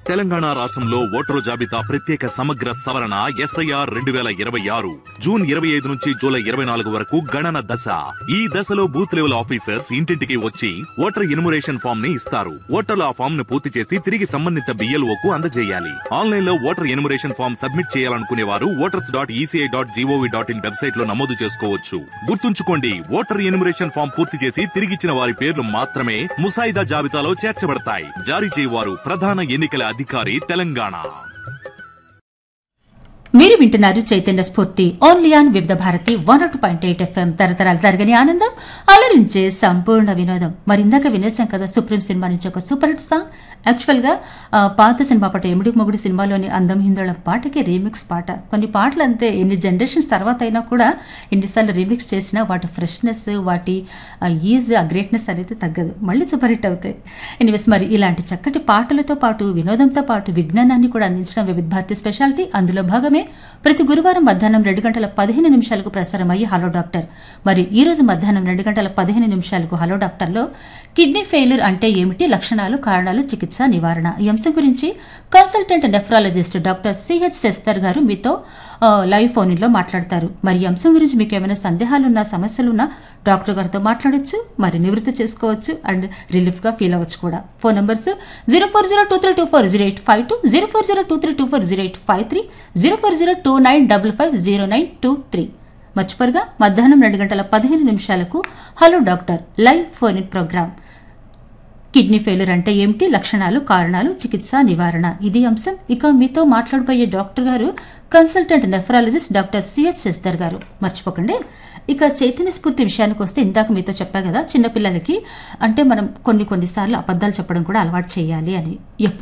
తెలంగాణ రాష్ట్రంలో ఓటరు జాబితా ప్రత్యేక సమగ్ర సవరణ ఎస్ఐఆర్ రెండు వేల ఇరవై ఆరు జూన్ ఇరవై ఐదు నుంచి జూలై ఇరవై నాలుగు వరకు గణన దశ ఈ దశలో బూత్ లెవెల్ ఆఫీసర్స్ ఇంటింటికి వచ్చి ఓటర్ ఇనుమరేషన్ ఫామ్ ని ఇస్తారు ఓటర్లు ఆ ఫామ్ ను పూర్తి చేసి తిరిగి సంబంధిత బిఎల్ఓ కు అందజేయాలి ఆన్లైన్ లో ఓటర్ ఎనుమరేషన్ ఫామ్ సబ్మిట్ చేయాలనుకునే వారు voters dot ECI dot GOV dot in website లో నమోదు చేసుకోవచ్చు గుర్తుంచుకోండి ఓటర్ ఎనుమరేషన్ ఫామ్ పూర్తి చేసి తిరిగిచ్చిన వారి పేర్లు మాత్రమే ముసాయిదా జాబితాలో చేర్చబడతాయి జారీ చేయవారు ప్రధాన ఎన్నికల అధికారి తెలంగాణ మీరు వింటున్నారు చైతన్య స్ఫూర్తి only on Vividh Bharati one two point eight FM తరతరాలు తరగని ఆనందం అలరించే సంపూర్ణ వినోదం మరి ఇందాక వినేసాం కదా సుప్రీం సినిమా నుంచి ఒక సూపర్ హిట్ సాంగ్ యాక్చువల్ గా ఆ, పాత సినిమా పాట ఎముడి మొగుడు సినిమాలోని అందం హిందోళం పాటకి రీమిక్స్ పాట కొన్ని పాటలు అంతే ఎన్ని జనరేషన్స్ తర్వాత అయినా కూడా ఎన్నిసార్లు రీమిక్స్ చేసినా వాటి ఫ్రెష్నెస్ వాటి ఈజ్ ఆ గ్రేట్నెస్ అనేది తగ్గదు మళ్ళీ సూపర్ హిట్ అవుతాయి ఎనివేస్ మరి ఇలాంటి చక్కటి పాటలతో పాటు వినోదంతో పాటు విజ్ఞానాన్ని కూడా అందించడం వివిధ భారతి స్పెషాలిటీ అందులో భాగమే ప్రతి గురువారం మధ్యాహ్నం రెండు గంటల పదిహేను నిమిషాలకు ప్రసారం అయ్యి హలో డాక్టర్ మరి ఈ రోజు మధ్యాహ్నం రెండు గంటల పదిహేను నిమిషాలకు హలో డాక్టర్లో కిడ్నీ ఫెయిల్యూర్ అంటే ఏమిటి లక్షణాలు కారణాలు చికిత్స నివారణ ఈ అంశం గురించి consultant nephrologist doctor CH Sasidhar గారు మీతో ఆ, లైవ్ ఫోన్ లో మాట్లాడతారు మరి ఈ అంశం గురించి మీకు ఏమైనా సందేహాలున్నా సమస్యలున్నా డాక్టర్ గారితో మాట్లాడొచ్చు మరి నివృత్తి చేసుకోవచ్చు అండ్ రిలీఫ్ గా ఫీల్ అవ్వచ్చు కూడా phone numbers zero four zero two three two four zero eight five two zero four zero two three two four zero eight five three zero four zero two nine double five zero nine two three మర్చిపోరుగా మధ్యాహ్నం రెండు గంటల పదిహేను నిమిషాలకు hello doctor live phone in programme kidney failure అంటే ఏమిటి లక్షణాలు కారణాలు చికిత్స నివారణ ఇది అంశం ఇక మీతో మాట్లాడబోయే డాక్టర్ గారు consultant nephrologist doctor CH Sasidhar గారు మర్చిపోకండి ఇక చైతన్య స్ఫూర్తి విషయానికి వస్తే ఇందాక మీతో చెప్పా కదా చిన్నపిల్లలకి అంటే మనం కొన్ని కొన్నిసార్లు అబద్ధాలు చెప్పడం కూడా అలవాటు చేయాలి అని ఎప్పుడు